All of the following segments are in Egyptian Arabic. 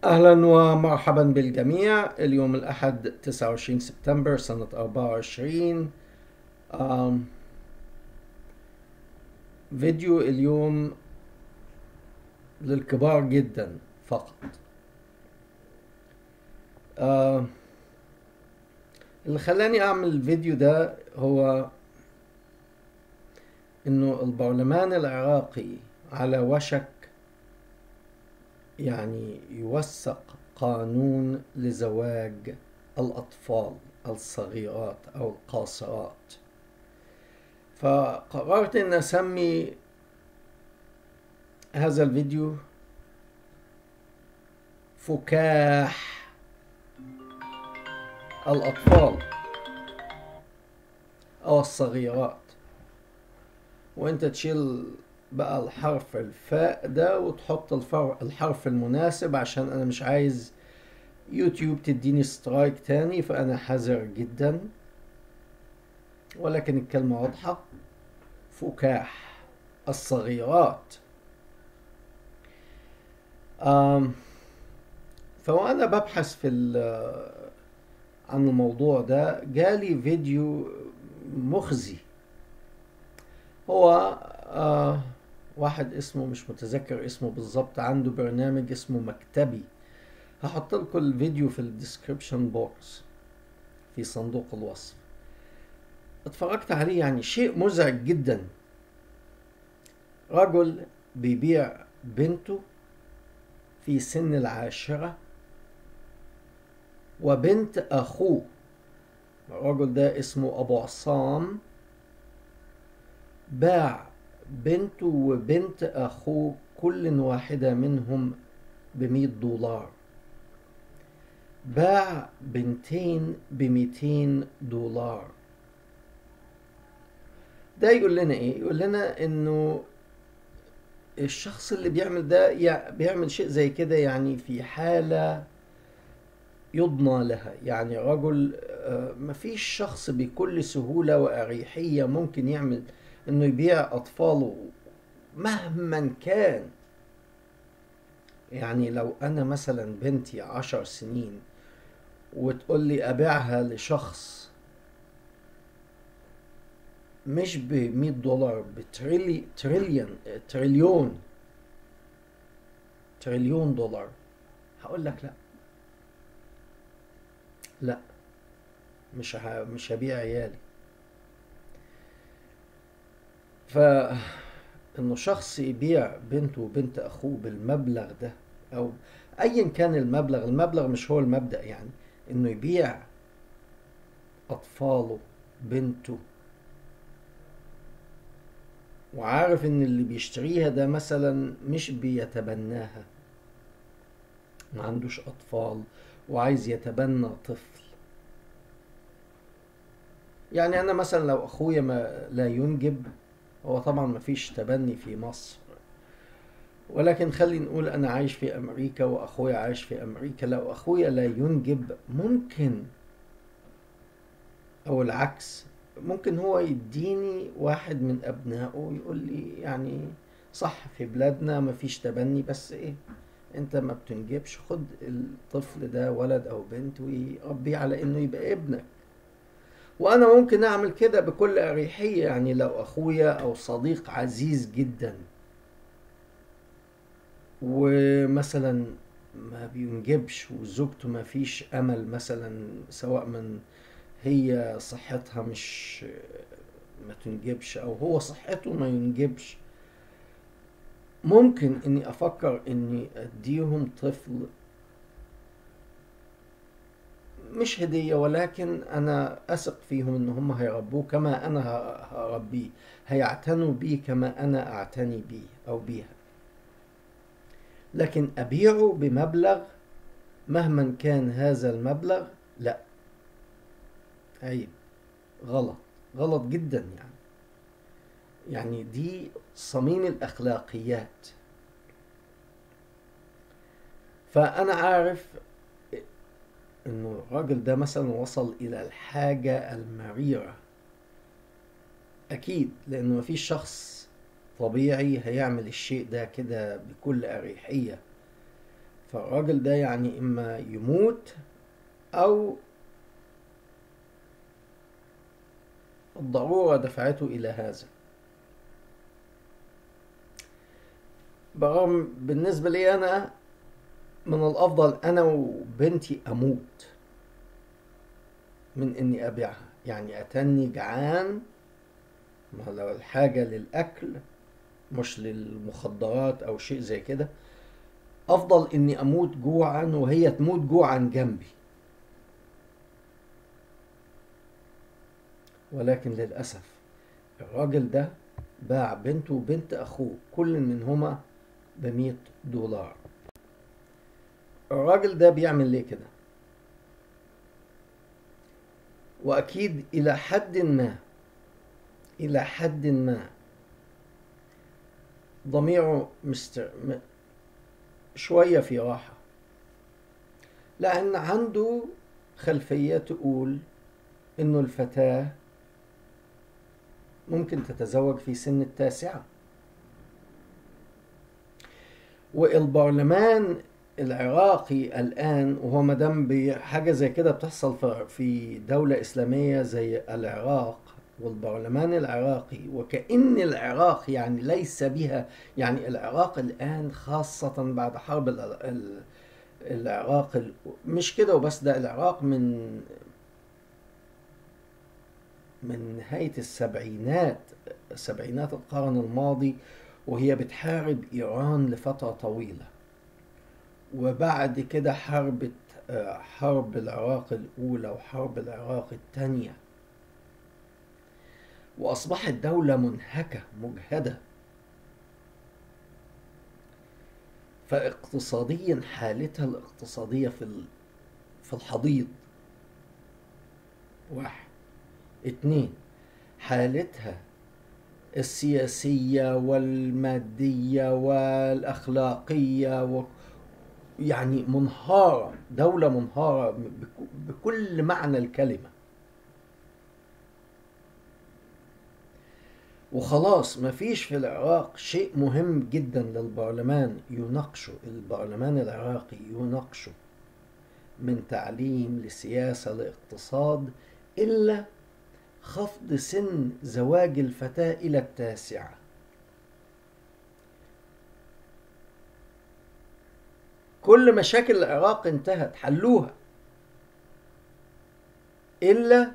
أهلا ومرحبا بالجميع اليوم الأحد 29 سبتمبر سنة 24 آم، فيديو اليوم للكبار جدا فقط آم، اللي خلاني أعمل الفيديو ده هو إنه البرلمان العراقي على وشك يعني يوثق قانون لزواج الأطفال الصغيرات أو القاصرات فقررت أن أسمي هذا الفيديو فكاح الأطفال أو الصغيرات وانت تشيل بقى الحرف الفاء ده وتحط الفر... الحرف المناسب عشان انا مش عايز يوتيوب تديني سترايك تاني فانا حذر جدا ولكن الكلمة واضحة فكاح الصغيرات أم فوانا ببحث في ال- عن الموضوع ده جالي فيديو مخزي هو آه واحد اسمه مش متذكر اسمه بالظبط عنده برنامج اسمه مكتبي هحط لكم الفيديو في الديسكريبشن بوكس في صندوق الوصف اتفرجت عليه يعني شيء مزعج جدا رجل بيبيع بنته في سن العاشرة وبنت أخوه الرجل ده اسمه أبو عصام باع بنته وبنت أخوه كل واحدة منهم بمية دولار باع بنتين بميتين دولار ده يقول لنا ايه يقول لنا انه الشخص اللي بيعمل ده يع- بيعمل شيء زي كده يعني في حالة يضنى لها يعني رجل آه، مفيش شخص بكل سهولة وأريحية ممكن يعمل انه يبيع اطفاله مهما كان يعني لو انا مثلا بنتي عشر سنين وتقول لي ابيعها لشخص مش ب 100 دولار بتريلي تريليون تريليون تريليون دولار هقول لك لا لا مش ه... مش هبيع عيالي فإنه شخص يبيع بنته وبنت أخوه بالمبلغ ده أو أيا كان المبلغ المبلغ مش هو المبدأ يعني إنه يبيع أطفاله بنته وعارف إن اللي بيشتريها ده مثلا مش بيتبناها ما عندوش أطفال وعايز يتبنى طفل يعني أنا مثلا لو أخويا ما لا ينجب هو طبعا ما فيش تبني في مصر ولكن خلي نقول انا عايش في امريكا واخويا عايش في امريكا لو اخويا لا ينجب ممكن او العكس ممكن هو يديني واحد من ابنائه يقول لي يعني صح في بلادنا ما فيش تبني بس ايه انت ما بتنجبش خد الطفل ده ولد او بنت ويربيه على انه يبقى ابنك وانا ممكن اعمل كده بكل اريحيه يعني لو اخويا او صديق عزيز جدا ومثلا ما بينجبش وزوجته ما فيش امل مثلا سواء من هي صحتها مش ما تنجبش او هو صحته ما ينجبش ممكن اني افكر اني اديهم طفل مش هدية ولكن أنا أثق فيهم إن هم هيربوه كما أنا ه- هربيه هيعتنوا بيه كما أنا أعتني بيه أو بيها لكن أبيعه بمبلغ مهما كان هذا المبلغ لا عيب غلط غلط جدا يعني يعني دي صميم الأخلاقيات فأنا عارف انه الراجل ده مثلا وصل الى الحاجة المريرة اكيد لانه مفيش شخص طبيعي هيعمل الشيء ده كده بكل اريحية فالراجل ده يعني إما يموت أو الضرورة دفعته إلى هذا برغم بالنسبة لي أنا من الأفضل أنا وبنتي أموت من إني أبيعها يعني أتني جعان ما لو الحاجة للأكل مش للمخدرات أو شيء زي كده أفضل إني أموت جوعا وهي تموت جوعا جنبي ولكن للأسف الراجل ده باع بنته وبنت أخوه كل منهما بمية دولار الراجل ده بيعمل ليه كده وأكيد إلى حد ما إلى حد ما ضميره مستر... م... شوية في راحة لأن عنده خلفية تقول إنه الفتاة ممكن تتزوج في سن التاسعة والبرلمان العراقي الآن وهو مدام بحاجة زي كده بتحصل في دولة إسلامية زي العراق والبرلمان العراقي وكأن العراق يعني ليس بها يعني العراق الآن خاصة بعد حرب العراق مش كده وبس ده العراق من من نهاية السبعينات سبعينات القرن الماضي وهي بتحارب إيران لفترة طويلة وبعد كده حرب حرب العراق الأولى وحرب العراق الثانية وأصبحت دولة منهكة مجهدة فاقتصاديا حالتها الاقتصادية في في الحضيض واحد اتنين حالتها السياسية والمادية والأخلاقية و... يعني منهارة دولة منهارة بكل معنى الكلمة وخلاص مفيش في العراق شيء مهم جدا للبرلمان يناقشه البرلمان العراقي يناقشه من تعليم لسياسة لاقتصاد إلا خفض سن زواج الفتاة إلى التاسعة كل مشاكل العراق انتهت حلوها إلا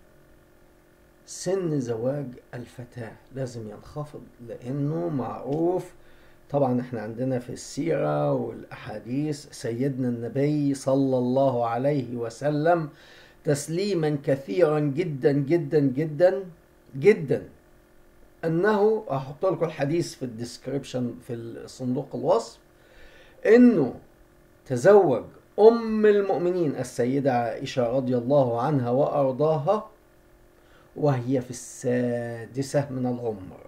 سن زواج الفتاة لازم ينخفض لأنه معروف طبعا احنا عندنا في السيرة والأحاديث سيدنا النبي صلى الله عليه وسلم تسليما كثيرا جدا جدا جدا جدا انه احط لكم الحديث في الديسكريبشن في صندوق الوصف انه تزوج ام المؤمنين السيده عائشه رضي الله عنها وارضاها وهي في السادسه من العمر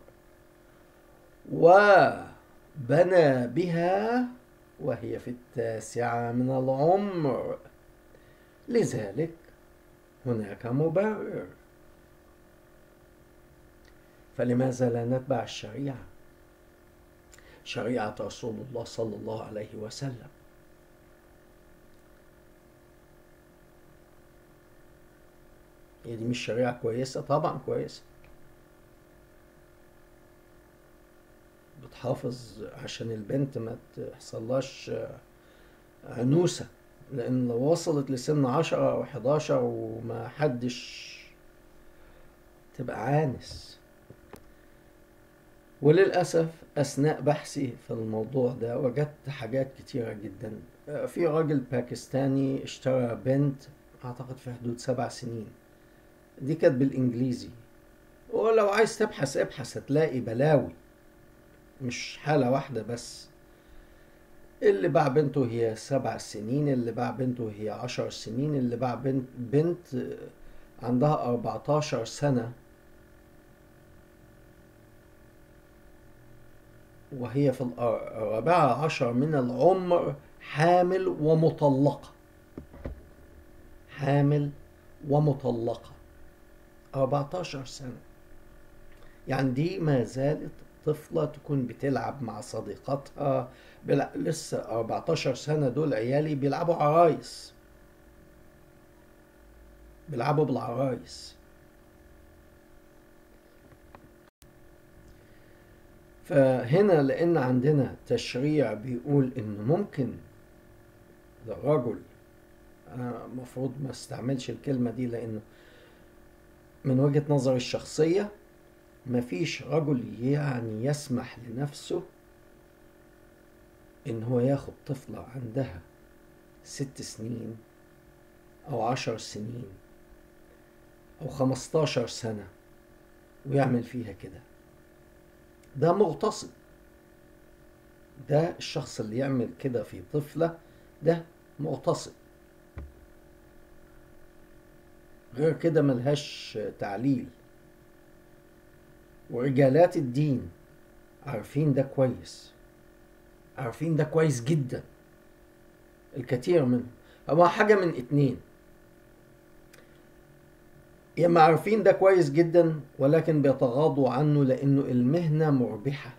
وبنى بها وهي في التاسعه من العمر لذلك هناك مبرر فلماذا لا نتبع الشريعه شريعه رسول الله صلى الله عليه وسلم هي دي مش شريعه كويسه طبعا كويسه بتحافظ عشان البنت ما تحصلهاش عنوسه لان لو وصلت لسن عشرة او حداشر وما حدش تبقى عانس وللأسف أثناء بحثي في الموضوع ده وجدت حاجات كتيرة جدا في راجل باكستاني اشترى بنت أعتقد في حدود سبع سنين دي كانت بالإنجليزي ولو عايز تبحث ابحث هتلاقي بلاوي مش حالة واحدة بس اللي باع بنته هي سبع سنين اللي باع بنته هي عشر سنين اللي باع بنت, بنت عندها أربعتاشر سنة وهي في الرابعة عشر من العمر حامل ومطلقة حامل ومطلقة 14 سنة يعني دي ما زالت طفلة تكون بتلعب مع صديقاتها بلا... لسه 14 سنة دول عيالي بيلعبوا عرايس بيلعبوا بالعرايس فهنا لأن عندنا تشريع بيقول إن ممكن الرجل أنا المفروض ما استعملش الكلمة دي لأنه من وجهة نظري الشخصية مفيش رجل يعني يسمح لنفسه إن هو ياخد طفلة عندها ست سنين أو عشر سنين أو خمستاشر سنة ويعمل فيها كده ده مغتصب ده الشخص اللي يعمل كده في طفلة ده مغتصب غير كده ملهاش تعليل ورجالات الدين عارفين ده كويس عارفين ده كويس جدا الكثير منهم هو حاجة من اتنين يا اما عارفين ده كويس جدا ولكن بيتغاضوا عنه لانه المهنة مربحة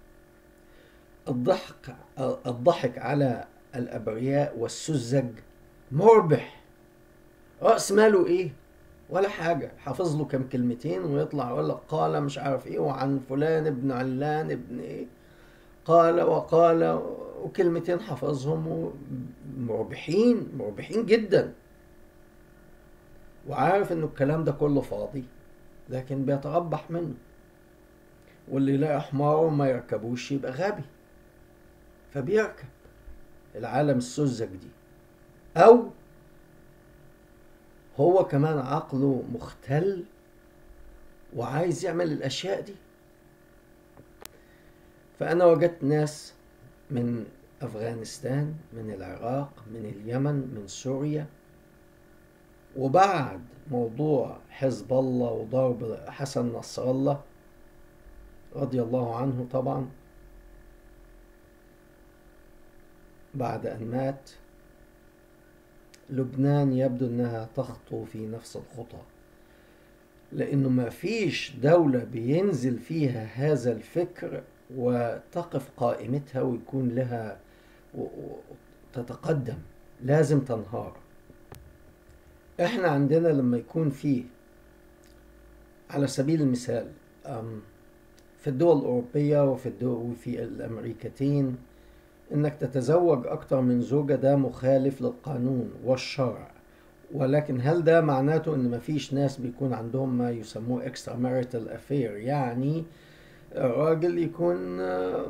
الضحك الضحك على الابرياء والسذج مربح راس ماله ايه ولا حاجة حافظ له كم كلمتين ويطلع يقول لك قال مش عارف ايه وعن فلان ابن علان ابن ايه قال وقال وكلمتين حافظهم مربحين مربحين جدا وعارف انه الكلام ده كله فاضي لكن بيتربح منه واللي يلاقي حماره ما يركبوش يبقى غبي فبيركب العالم السذج دي او هو كمان عقله مختل وعايز يعمل الاشياء دي فانا وجدت ناس من افغانستان من العراق من اليمن من سوريا وبعد موضوع حزب الله وضرب حسن نصر الله رضي الله عنه طبعا بعد أن مات لبنان يبدو أنها تخطو في نفس الخطى لأنه ما فيش دولة بينزل فيها هذا الفكر وتقف قائمتها ويكون لها تتقدم لازم تنهار احنا عندنا لما يكون فيه على سبيل المثال في الدول الأوروبية وفي الدول وفي الأمريكتين إنك تتزوج أكتر من زوجة ده مخالف للقانون والشرع ولكن هل ده معناته إن مفيش ناس بيكون عندهم ما يسموه extra marital affair يعني راجل يكون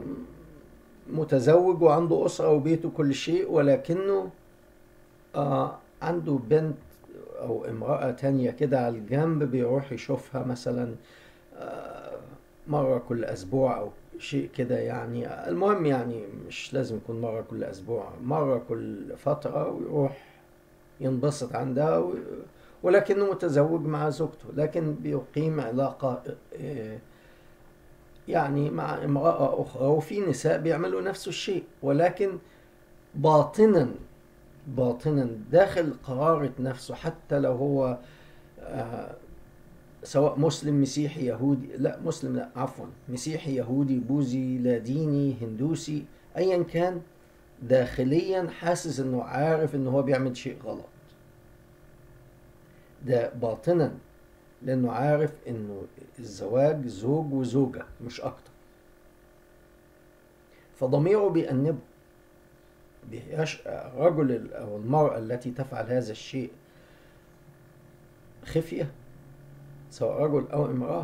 متزوج وعنده أسرة وبيته كل شيء ولكنه عنده بنت او امرأة تانية كده على الجنب بيروح يشوفها مثلا مرة كل اسبوع او شيء كده يعني المهم يعني مش لازم يكون مرة كل اسبوع مرة كل فترة ويروح ينبسط عندها ولكنه متزوج مع زوجته لكن بيقيم علاقة يعني مع امرأة أخرى وفي نساء بيعملوا نفس الشيء ولكن باطنا باطنا داخل قرارة نفسه حتى لو هو آه سواء مسلم مسيحي يهودي لا مسلم لا عفوا مسيحي يهودي بوذي لا ديني هندوسي ايا كان داخليا حاسس انه عارف انه هو بيعمل شيء غلط ده باطنا لانه عارف انه الزواج زوج وزوجة مش اكتر فضميره بيأنبه الرجل أو المرأة التي تفعل هذا الشيء خفية سواء رجل أو امرأة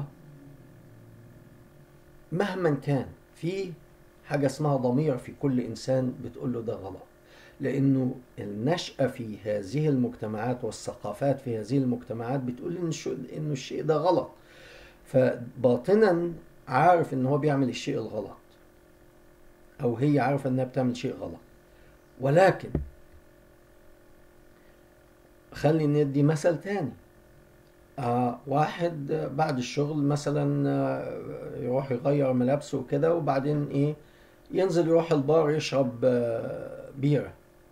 مهما كان في حاجة اسمها ضمير في كل إنسان بتقول له ده غلط لأنه النشأة في هذه المجتمعات والثقافات في هذه المجتمعات بتقول إن إنه الشيء ده غلط فباطنا عارف إن هو بيعمل الشيء الغلط أو هي عارفة إنها بتعمل شيء غلط ولكن خلي ندي مثل تاني آه واحد بعد الشغل مثلا آه يروح يغير ملابسه وكده وبعدين ايه ينزل يروح البار يشرب آه بيرة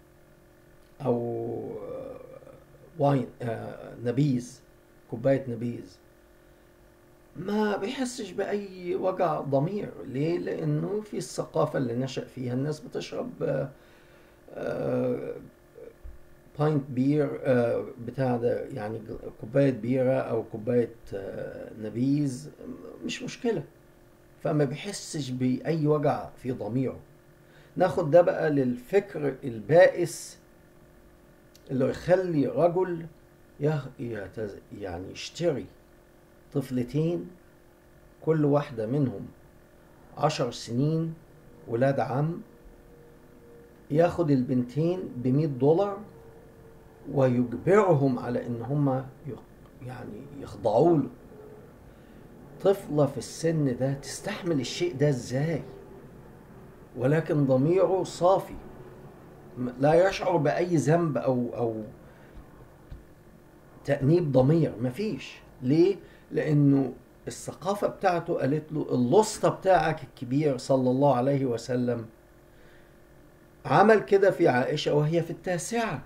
او آه، واين آه نبيذ كوباية نبيذ ما بيحسش بأي وجع ضمير ليه؟ لأنه في الثقافة اللي نشأ فيها الناس بتشرب آه، آه، باينت بير آه، بتاع ده يعني كوباية بيرة أو كوباية آه، نبيذ مش مشكلة فما بيحسش بأي وجع في ضميره ناخد ده بقى للفكر البائس اللي يخلي رجل يه- يتز- يعني يشتري طفلتين كل واحدة منهم عشر سنين ولاد عم ياخد البنتين بمية دولار ويجبرهم على ان هم يعني يخضعوا له طفلة في السن ده تستحمل الشيء ده ازاي ولكن ضميره صافي م- لا يشعر بأي ذنب أو أو تأنيب ضمير مفيش ليه؟ لأنه الثقافة بتاعته قالت له اللصة بتاعك الكبير صلى الله عليه وسلم عمل كده في عائشة وهي في التاسعة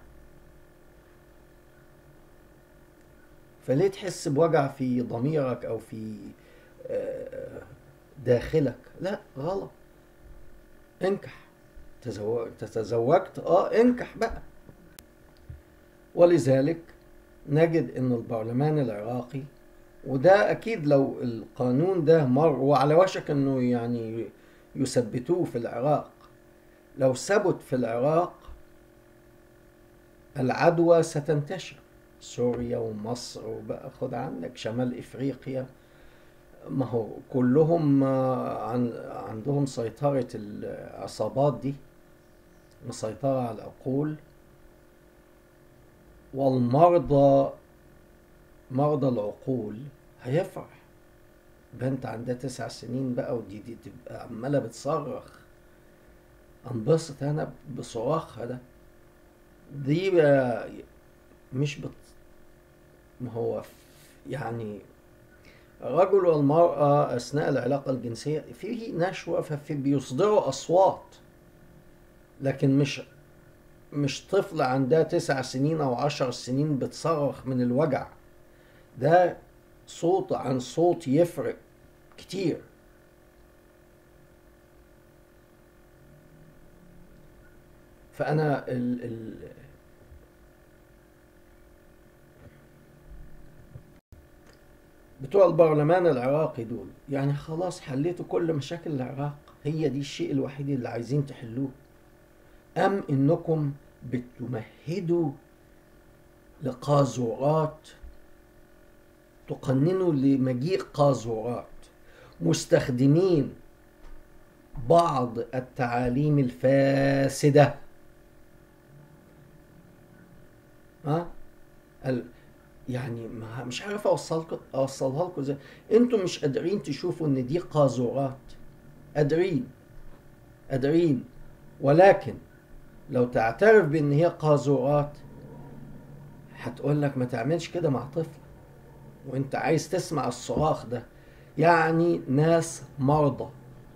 فليه تحس بوجع في ضميرك أو في آه، داخلك لا غلط انكح تزوج تتزوجت اه انكح بقى ولذلك نجد ان البرلمان العراقي وده اكيد لو القانون ده مر وعلى وشك انه يعني يثبتوه في العراق لو ثبت في العراق العدوى ستنتشر سوريا ومصر وبقى خد عندك شمال افريقيا ما هو كلهم آه، عن عندهم سيطرة العصابات دي مسيطرة على العقول والمرضى مرضى العقول هيفرح بنت عندها تسع سنين بقى ودي دي تبقى عمالة بتصرخ انبسط انا بصراخها ده دي بقى مش بت ما هو ف- يعني الرجل والمرأة أثناء العلاقة الجنسية فيه نشوة ففي بيصدروا أصوات لكن مش مش طفل عندها تسع سنين أو عشر سنين بتصرخ من الوجع ده صوت عن صوت يفرق كتير فأنا ال ال بتوع البرلمان العراقي دول يعني خلاص حليتوا كل مشاكل العراق هي دي الشيء الوحيد اللي عايزين تحلوه أم إنكم بتمهدوا لقاذورات تقننوا لمجيء قاذورات مستخدمين بعض التعاليم الفاسدة ها ال- يعني ما مش عارف اوصلكم اوصلها لكم ازاي انتوا مش قادرين تشوفوا ان دي قاذورات قادرين قادرين ولكن لو تعترف بان هي قاذورات هتقول لك ما تعملش كده مع طفل وانت عايز تسمع الصراخ ده يعني ناس مرضى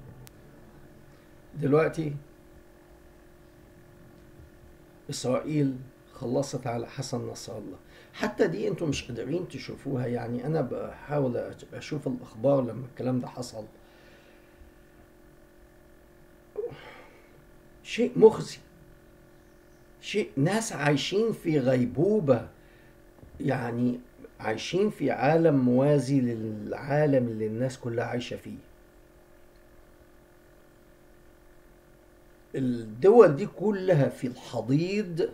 دلوقتي اسرائيل خلصت على حسن نصر الله حتى دي انتم مش قادرين تشوفوها يعني انا بحاول اشوف الاخبار لما الكلام ده حصل شيء مخزي شيء ناس عايشين في غيبوبة يعني عايشين في عالم موازي للعالم اللي الناس كلها عايشة فيه الدول دي كلها في الحضيض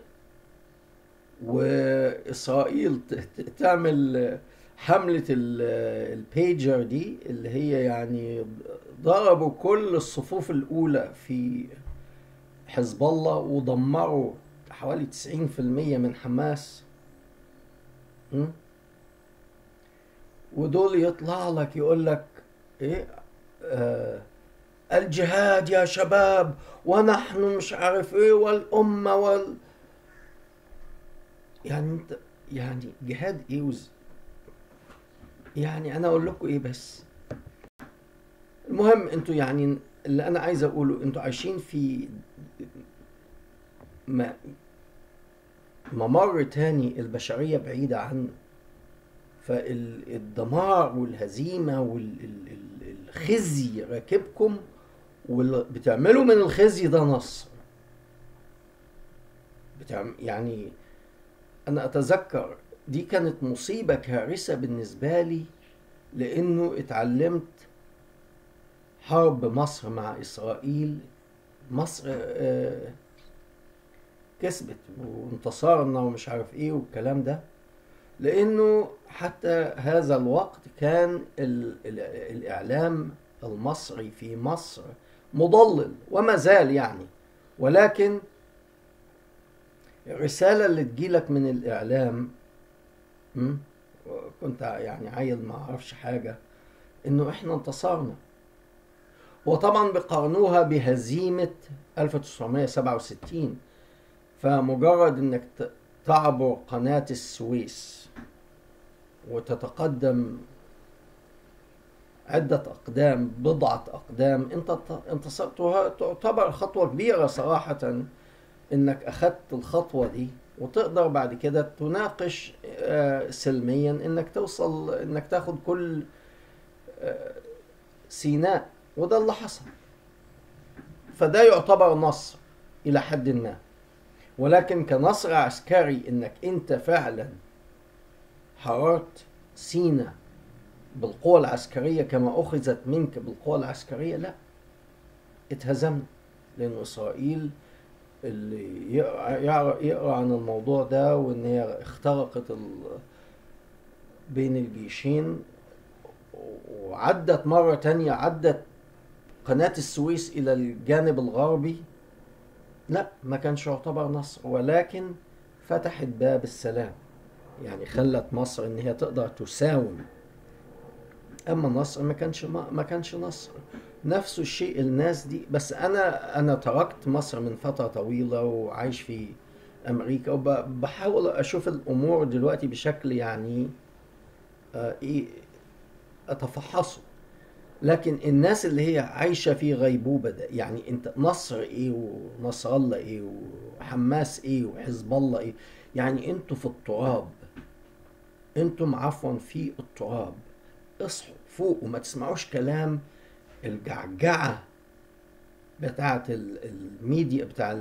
وإسرائيل ت- ت- تعمل حملة ال- البيجر دي اللي هي يعني ضربوا كل الصفوف الأولى في حزب الله ودمروا حوالي 90% من حماس م? ودول يطلع لك يقول لك ايه آه الجهاد يا شباب ونحن مش عارف ايه والأمة وال يعني انت يعني جهاد ايه وز... يعني انا اقول لكم ايه بس المهم انتوا يعني اللي انا عايز اقوله انتوا عايشين في م- ممر تاني البشرية بعيدة عنه فالدمار والهزيمة والخزي راكبكم وبتعملوا من الخزي ده نصر بتعم يعني أنا أتذكر دي كانت مصيبة كارثة بالنسبة لي لأنه اتعلمت حرب مصر مع إسرائيل مصر آه، كسبت وانتصرنا ومش عارف ايه والكلام ده لانه حتى هذا الوقت كان ال ال الاعلام المصري في مصر مضلل وما زال يعني ولكن الرسالة اللي تجيلك من الإعلام م? كنت يعني عيل ما أعرفش حاجة إنه إحنا انتصرنا وطبعا بيقارنوها بهزيمة 1967 فمجرد إنك تعبر قناة السويس وتتقدم عدة أقدام بضعة أقدام أنت انتصرت تعتبر خطوة كبيرة صراحة إنك أخذت الخطوة دي وتقدر بعد كده تناقش آه، سلميا إنك توصل إنك تاخد كل آه، سيناء وده اللي حصل فده يعتبر نصر إلى حد ما ولكن كنصر عسكري إنك أنت فعلا حررت سيناء بالقوة العسكرية كما أخذت منك بالقوة العسكرية لا اتهزمنا لأن إسرائيل اللي يقرأ, يقرأ عن الموضوع ده وإن هي اخترقت بين الجيشين وعدت مرة تانية عدت قناة السويس إلى الجانب الغربي لا ما كانش يعتبر نصر ولكن فتحت باب السلام يعني خلت مصر ان هي تقدر تساوم اما مصر ما كانش ما كانش نصر نفس الشيء الناس دي بس انا انا تركت مصر من فتره طويله وعايش في امريكا وبحاول اشوف الامور دلوقتي بشكل يعني آه ايه اتفحصه لكن الناس اللي هي عايشه في غيبوبه ده يعني انت نصر ايه ونصر الله ايه وحماس ايه وحزب الله ايه يعني انتوا في التراب انتم عفوا في التراب اصحوا فوقوا ما تسمعوش كلام الجعجعة بتاعة الميديا بتاع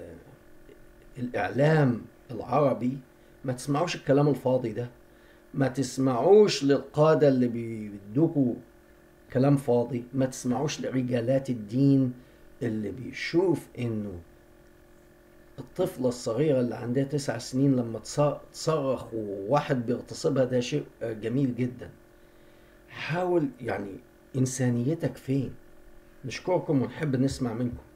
الإعلام العربي ما تسمعوش الكلام الفاضي ده ما تسمعوش للقادة اللي بيدوكوا كلام فاضي ما تسمعوش لرجالات الدين اللي بيشوف انه الطفلة الصغيرة اللي عندها تسع سنين لما تصرخ وواحد بيغتصبها ده شيء جميل جدا حاول يعني إنسانيتك فين نشكركم ونحب نسمع منكم